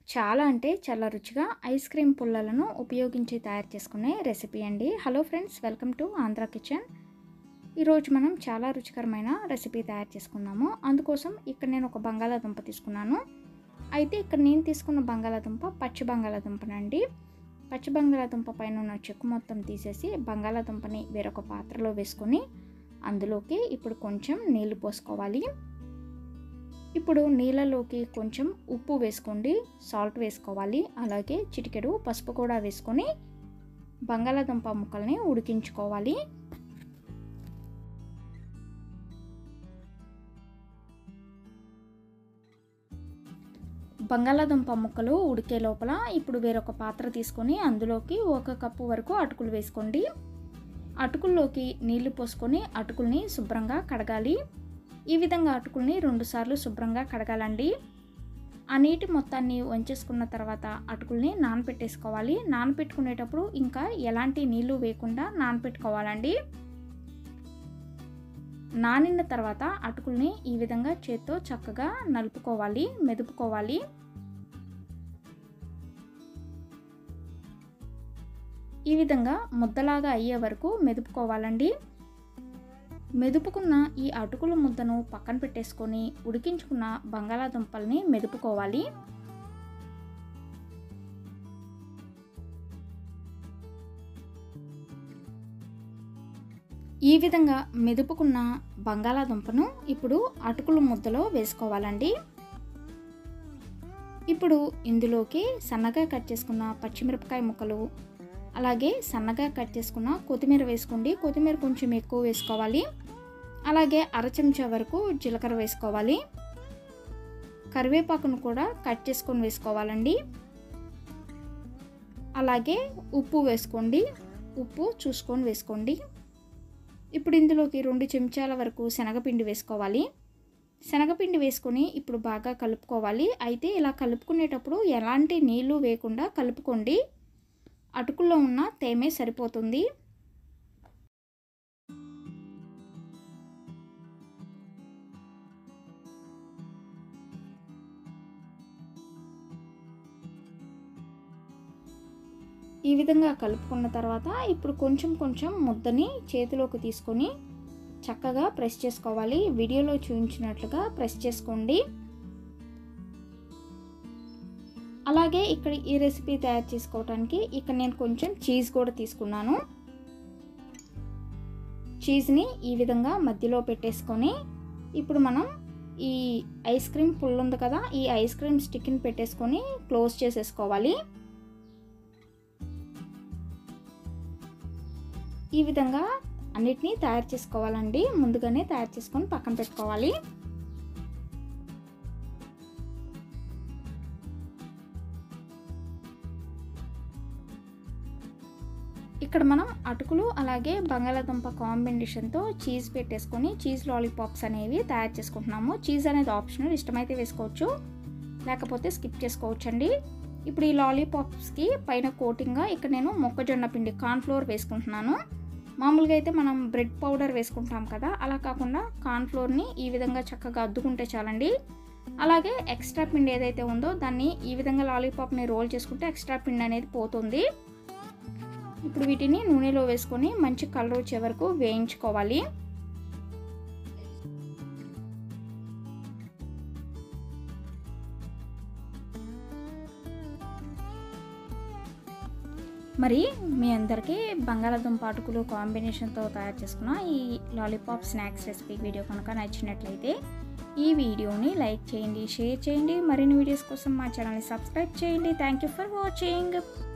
చాలా అంటే చాలా రుచిగా ఐస్ క్రీమ్ పుల్లలను ఉపయోగించి తయారు చేసుకునే రెసిపీ అండి hello friends welcome to Andhra kitchen ఈరోజు మనం చాలా రుచికరమైన రెసిపీ తయారు చేసుకుందాము అందుకోసం ఇక్కడ నేను ఒక బంగాళాదుంప తీసుకున్నాను అయితే ఇక్కడ నేను తీసుకున్న బంగాళాదుంప పచ్చి బంగాళాదుంపనండి పచ్చి బంగాళాదుంప పైన ఉన్న చెక్కు మొత్తం తీసేసి బంగాళాదుంపని వేరొక పాత్రలో వేసుకొని అందులోకి ఇప్పుడు కొంచెం నీళ్లు పోసుకోవాలి ఇప్పుడు నీళ్ళలోకి కొంచెం ఉప్పు వేసుకోండి సాల్ట్ వేసుకోవాలి అలాగే చిటికెడు పసుపు కూడా వేసుకొని బంగాళాదుంప ముక్కల్ని ఉడికించుకోవాలి బంగాళాదుంప ముక్కలు ఉడికే లోపల ఇప్పుడు వేరొక పాత్ర తీసుకొని అందులోకి ఒక కప్పు వరకు అటుకులు వేసుకోండి అటుకుల్లోకి నీళ్లు పోసుకొని అటుకుల్ని శుభ్రంగా కడగాలి ఈ విధంగా అటుకుల్ని రెండుసార్లు శుభ్రంగా కడగాలండి ఆ నీటి మొత్తాన్ని వంచేసుకున్న తర్వాత అటుకుల్ని నానపెట్టేసుకోవాలి నానపెట్టుకునేటప్పుడు ఇంకా ఎలాంటి నీళ్లు వేయకుండా నానపెట్టుకోవాలండి నానిన తర్వాత అటుకుల్ని ఈ విధంగా చేత్తో చక్కగా నలుపుకోవాలి మెదుపుకోవాలి ఈ విధంగా ముద్దలాగా అయ్యే వరకు మెదుపుకోవాలండి మెదుపుకున్న ఈ అటుకుల ముద్దను పక్కన పెట్టేసుకొని ఉడికించుకున్న బంగాళాదుంపల్ని మెదుపుకోవాలి ఈ విధంగా మెదుపుకున్న బంగాళాదుంపను ఇప్పుడు అటుకుల ముద్దలో వేసుకోవాలండి ఇప్పుడు ఇందులోకి సన్నగా కట్ చేసుకున్న పచ్చిమిరపకాయ ముక్కలు అలాగే సన్నగా కట్ చేసుకున్న కొత్తిమీర వేసుకోండి కొత్తిమీర కొంచెం ఎక్కువ వేసుకోవాలి అలాగే అర చెంచా వరకు జీలకర్ర వేసుకోవాలి కరివేపాకును కూడా కట్ చేసుకొని వేసుకోవాలండి అలాగే ఉప్పు వేసుకోండి ఉప్పు చూసుకొని వేసుకోండి ఇప్పుడు ఇందులోకి రెండు చెంచాల వరకు శనగపిండి వేసుకోవాలి శనగపిండి వేసుకొని ఇప్పుడు బాగా కలుపుకోవాలి అయితే ఇలా కలుపుకునేటప్పుడు ఎలాంటి నీళ్లు వేయకుండా కలుపుకోండి అటుకుల్లో ఉన్న తేమే సరిపోతుంది ఈ విధంగా కలుపుకున్న తర్వాత ఇప్పుడు కొంచెం కొంచెం ముద్దని చేతిలోకి తీసుకొని చక్కగా ప్రెస్ చేసుకోవాలి వీడియోలో చూపించినట్లుగా ప్రెస్ చేసుకోండి అలాగే ఇక్కడ ఈ రెసిపీ తయారు చేసుకోవడానికి ఇక్కడ నేను కొంచెం చీజ్ కూడా తీసుకున్నాను చీజ్ని ఈ విధంగా మధ్యలో పెట్టేసుకొని ఇప్పుడు మనం ఈ ఐస్ క్రీమ్ పుల్ ఉంది కదా ఈ ఐస్ క్రీమ్ స్టిక్ని పెట్టేసుకొని క్లోజ్ చేసేసుకోవాలి ఈ విధంగా అన్నిటినీ తయారు చేసుకోవాలండి ముందుగానే తయారు చేసుకొని పక్కన పెట్టుకోవాలి ఇక్కడ మనం అటుకులు అలాగే బంగాళాదుంప కాంబినేషన్తో చీజ్ పెట్టేసుకొని చీజ్ లాలీపాప్స్ అనేవి తయారు చేసుకుంటున్నాము చీజ్ అనేది ఆప్షనల్ ఇష్టమైతే వేసుకోవచ్చు లేకపోతే స్కిప్ చేసుకోవచ్చు అండి ఇప్పుడు ఈ లాలీపాప్స్కి పైన కోటింగ్గా ఇక్కడ నేను మొక్కజొన్న పిండి కార్న్ఫ్లోర్ వేసుకుంటున్నాను మామూలుగా అయితే మనం బ్రెడ్ పౌడర్ వేసుకుంటాం కదా అలా కాకుండా కార్న్ఫ్లోర్ని ఈ విధంగా చక్కగా అద్దుకుంటే చాలండి అలాగే ఎక్స్ట్రా పిండి ఏదైతే ఉందో దాన్ని ఈ విధంగా లాలీపాప్ని రోల్ చేసుకుంటే ఎక్స్ట్రా పిండి అనేది పోతుంది ఇప్పుడు వీటిని నూనెలో వేసుకొని మంచి కలర్ వచ్చే వరకు వేయించుకోవాలి మరి మీ అందరికీ బంగాళాదుంప అటుకులు కాంబినేషన్తో తయారు చేసుకున్న ఈ లాలీపాప్ స్నాక్స్ రెసిపీ వీడియో కనుక నచ్చినట్లయితే ఈ వీడియోని లైక్ చేయండి షేర్ చేయండి మరిన్ని వీడియోస్ కోసం మా ఛానల్ని సబ్స్క్రైబ్ చేయండి థ్యాంక్ యూ ఫర్ వాచింగ్